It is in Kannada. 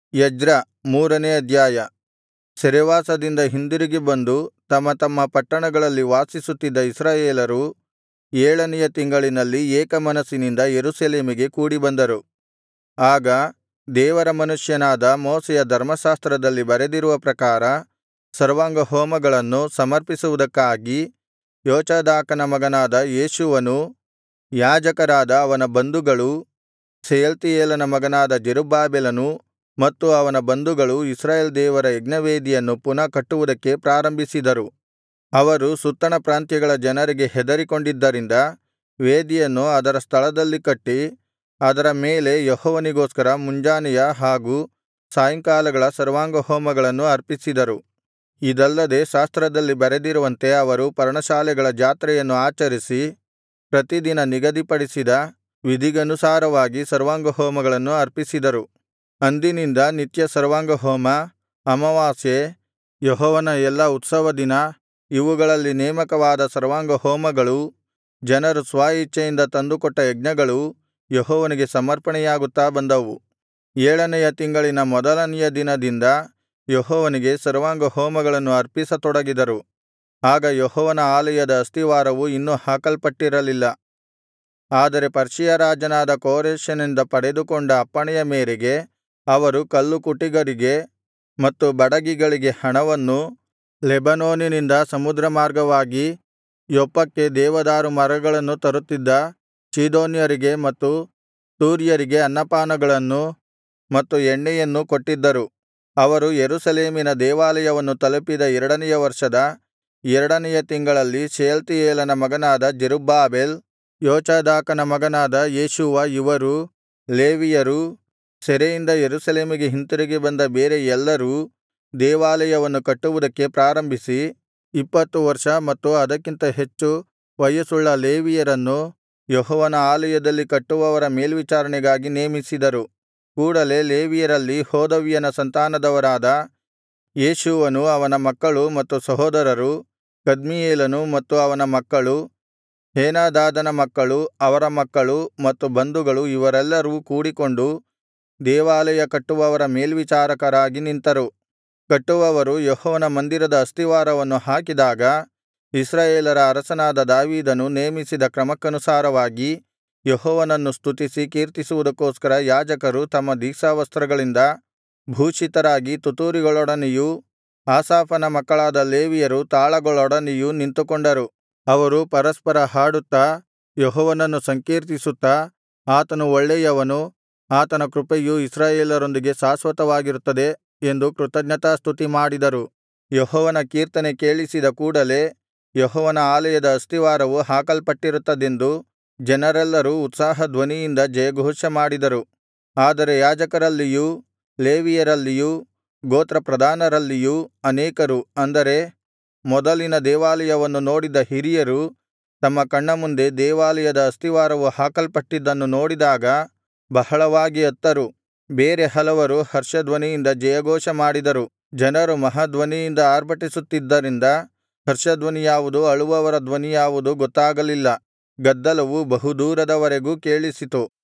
ಎಜ್ರ ಮೂರನೇ ಅಧ್ಯಾಯ ಸೆರೆವಾಸದಿಂದ ಹಿಂದಿರುಗಿ ಬಂದು ತಮ್ಮ ತಮ್ಮ ಪಟ್ಟಣಗಳಲ್ಲಿ ವಾಸಿಸುತ್ತಿದ್ದ ಇಸ್ರಾಯೇಲರು ಏಳನೆಯ ತಿಂಗಳಿನಲ್ಲಿ ಏಕಮನಸ್ಸಿನಿಂದ ಯೆರೂಸಲೇಮಿಗೆ ಕೂಡಿಬಂದರು ಆಗ ದೇವರ ಮನುಷ್ಯನಾದ ಮೋಶೆಯ ಧರ್ಮಶಾಸ್ತ್ರದಲ್ಲಿ ಬರೆದಿರುವ ಪ್ರಕಾರ ಸರ್ವಾಂಗಹೋಮಗಳನ್ನು ಸಮರ್ಪಿಸುವುದಕ್ಕಾಗಿ ಯೋಚಾದಾಕನ ಮಗನಾದ ಯೇಷೂವನೂ ಯಾಜಕರಾದ ಅವನ ಬಂಧುಗಳೂ ಶೆಯಲ್ತೀಯೇಲನ ಮಗನಾದ ಜೆರುಬ್ಬಾಬೆಲನೂ ಮತ್ತು ಅವನ ಬಂಧುಗಳು ಇಸ್ರಾಯೇಲ್ ದೇವರ ಯಜ್ಞವೇದಿಯನ್ನು ಪುನಃ ಕಟ್ಟುವುದಕ್ಕೆ ಪ್ರಾರಂಭಿಸಿದರು ಅವರು ಸುತ್ತಣ ಪ್ರಾಂತ್ಯಗಳ ಜನರಿಗೆ ಹೆದರಿಕೊಂಡಿದ್ದರಿಂದ ವೇದಿಯನ್ನು ಅದರ ಸ್ಥಳದಲ್ಲಿ ಕಟ್ಟಿ ಅದರ ಮೇಲೆ ಯೆಹೋವನಿಗೋಸ್ಕರ ಮುಂಜಾನೆಯ ಹಾಗೂ ಸಾಯಂಕಾಲಗಳ ಸರ್ವಾಂಗಹೋಮಗಳನ್ನು ಅರ್ಪಿಸಿದರು ಇದಲ್ಲದೆ ಶಾಸ್ತ್ರದಲ್ಲಿ ಬರೆದಿರುವಂತೆ ಅವರು ಪರ್ಣಶಾಲೆಗಳ ಜಾತ್ರೆಯನ್ನು ಆಚರಿಸಿ ಪ್ರತಿದಿನ ನಿಗದಿಪಡಿಸಿದ ವಿಧಿಗನುಸಾರವಾಗಿ ಸರ್ವಾಂಗಹೋಮಗಳನ್ನು ಅರ್ಪಿಸಿದರು ಅಂದಿನಿಂದ ನಿತ್ಯ ಸರ್ವಾಂಗಹೋಮ ಅಮಾವಾಸ್ಯೆ ಯೆಹೋವನ ಎಲ್ಲಾ ಉತ್ಸವದಿನ ಇವುಗಳಲ್ಲಿ ನೇಮಕವಾದ ಸರ್ವಾಂಗಹೋಮಗಳೂ ಜನರು ಸ್ವ ಇಚ್ಛೆಯಿಂದ ತಂದುಕೊಟ್ಟ ಯಜ್ಞಗಳೂ ಯೆಹೋವನಿಗೆ ಸಮರ್ಪಣೆಯಾಗುತ್ತಾ ಬಂದವು ಏಳನೆಯ ತಿಂಗಳಿನ ಮೊದಲನೆಯ ದಿನದಿಂದ ಯೆಹೋವನಿಗೆ ಸರ್ವಾಂಗಹೋಮಗಳನ್ನು ಅರ್ಪಿಸತೊಡಗಿದರು ಆಗ ಯೆಹೋವನ ಆಲಯದ ಅಸ್ತಿವಾರವು ಇನ್ನೂ ಹಾಕಲ್ಪಟ್ಟಿರಲಿಲ್ಲ ಆದರೆ ಪರ್ಷಿಯ ರಾಜನಾದ ಕೋರೆಷನಿಂದ ಪಡೆದುಕೊಂಡ ಅಪ್ಪಣೆಯ ಮೇರೆಗೆ ಅವರು ಕಲ್ಲುಕುಟಿಗರಿಗೆ ಮತ್ತು ಬಡಗಿಗಳಿಗೆ ಹಣವನ್ನೂ ಲೆಬನೋನಿನಿಂದ ಸಮುದ್ರಮಾರ್ಗವಾಗಿ ಯೊಪ್ಪಕ್ಕೆ ದೇವದಾರು ಮರಗಳನ್ನು ತರುತ್ತಿದ್ದ ಚೀದೋನ್ಯರಿಗೆ ಮತ್ತು ತೂರ್ಯರಿಗೆ ಅನ್ನಪಾನಗಳನ್ನೂ ಮತ್ತು ಎಣ್ಣೆಯನ್ನೂ ಕೊಟ್ಟಿದ್ದರು ಅವರು ಯೆರೂಸಲೇಮಿನ ದೇವಾಲಯವನ್ನು ತಲುಪಿದ ಎರಡನೆಯ ವರ್ಷದ ಎರಡನೆಯ ತಿಂಗಳಲ್ಲಿ ಶೆಯಲ್ತೀಯೇಲನ ಮಗನಾದ ಜೆರುಬ್ಬಾಬೆಲ್ ಯೋಚಾದಾಕನ ಮಗನಾದ ಯೇಷೂವ ಇವರೂ ಲೇವಿಯರೂ ಸೆರೆಯಿಂದ ಯೆರೂಸಲೇಮಿಗೆ ಹಿಂತಿರುಗಿ ಬಂದ ಬೇರೆ ಎಲ್ಲರೂ ದೇವಾಲಯವನ್ನು ಕಟ್ಟುವುದಕ್ಕೆ ಪ್ರಾರಂಭಿಸಿ ಇಪ್ಪತ್ತು ವರ್ಷ ಮತ್ತು ಅದಕ್ಕಿಂತ ಹೆಚ್ಚು ವಯಸ್ಸುಳ್ಳ ಲೇವಿಯರನ್ನು ಯೆಹೋವನ ಆಲಯದಲ್ಲಿ ಕಟ್ಟುವವರ ಮೇಲ್ವಿಚಾರಣೆಗಾಗಿ ನೇಮಿಸಿದರು ಕೂಡಲೆ ಲೇವಿಯರಲ್ಲಿ ಹೋದವ್ಯನ ಸಂತಾನದವರಾದ ಯೇಷೂವನೂ ಅವನ ಮಕ್ಕಳು ಮತ್ತು ಸಹೋದರರು ಕದ್ಮೀಯೇಲನು ಮತ್ತು ಅವನ ಮಕ್ಕಳು ಹೇನಾದಾದನ ಮಕ್ಕಳು ಅವರ ಮಕ್ಕಳು ಮತ್ತು ಬಂಧುಗಳು ಇವರೆಲ್ಲರೂ ಕೂಡಿಕೊಂಡು ದೇವಾಲಯ ಕಟ್ಟುವವರ ಮೇಲ್ವಿಚಾರಕರಾಗಿ ನಿಂತರು ಕಟ್ಟುವವರು ಯೆಹೋವನ ಮಂದಿರದ ಅಸ್ತಿವಾರವನ್ನು ಹಾಕಿದಾಗ ಇಸ್ರಾಯೇಲರ ಅರಸನಾದ ದಾವೀದನು ನೇಮಿಸಿದ ಕ್ರಮಕ್ಕನುಸಾರವಾಗಿ ಯೆಹೋವನನ್ನು ಸ್ತುತಿಸಿ ಕೀರ್ತಿಸುವುದಕ್ಕೋಸ್ಕರ ಯಾಜಕರು ತಮ್ಮ ದೀಕ್ಷಾವಸ್ತ್ರಗಳಿಂದ ಭೂಷಿತರಾಗಿ ತುತ್ತೂರಿಗಳೊಡನೆಯೂ ಆಸಾಫನ ಮಕ್ಕಳಾದ ಲೇವಿಯರು ತಾಳಗಳೊಡನೆಯೂ ನಿಂತುಕೊಂಡರು ಅವರು ಪರಸ್ಪರ ಹಾಡುತ್ತಾ ಯೆಹೋವನನ್ನು ಸಂಕೀರ್ತಿಸುತ್ತಾ ಆತನು ಒಳ್ಳೆಯವನು ಆತನ ಕೃಪೆಯು ಇಸ್ರಾಯೇಲರೊಂದಿಗೆ ಶಾಶ್ವತವಾಗಿರುತ್ತದೆ ಎಂದು ಕೃತಜ್ಞತಾಸ್ತುತಿ ಮಾಡಿದರು ಯೆಹೋವನ ಕೀರ್ತನೆ ಕೇಳಿಸಿದ ಕೂಡಲೆ ಯೆಹೋವನ ಆಲಯದ ಅಸ್ತಿವಾರವು ಹಾಕಲ್ಪಟ್ಟಿರುತ್ತದೆಂದು ಜನರೆಲ್ಲರೂ ಉತ್ಸಾಹಧ್ವನಿಯಿಂದ ಜಯಘೋಷಮಾಡಿದರು ಆದರೆ ಯಾಜಕರಲ್ಲಿಯೂ ಲೇವಿಯರಲ್ಲಿಯೂ ಗೋತ್ರಪ್ರಧಾನರಲ್ಲಿಯೂ ಅನೇಕರು ಅಂದರೆ ಮೊದಲಿನ ದೇವಾಲಯವನ್ನು ನೋಡಿದ ಹಿರಿಯರು ತಮ್ಮ ಕಣ್ಣ ಮುಂದೆ ದೇವಾಲಯದ ಅಸ್ತಿವಾರವು ಹಾಕಲ್ಪಟ್ಟಿದ್ದನ್ನು ನೋಡಿದಾಗ ಬಹಳವಾಗಿ ಅತ್ತರು ಬೇರೆ ಹಲವರು ಹರ್ಷಧ್ವನಿಯಿಂದ ಜಯಘೋಷ ಮಾಡಿದರು ಜನರು ಮಹಾಧ್ವನಿಯಿಂದ ಆರ್ಭಟಿಸುತ್ತಿದ್ದರಿಂದ ಹರ್ಷಧ್ವನಿ ಯಾವುದು ಅಳುವವರ ಧ್ವನಿ ಯಾವುದು ಗೊತ್ತಾಗಲಿಲ್ಲ ಗದ್ದಲವು ಬಹುದೂರದವರೆಗೂ ಕೇಳಿಸಿತು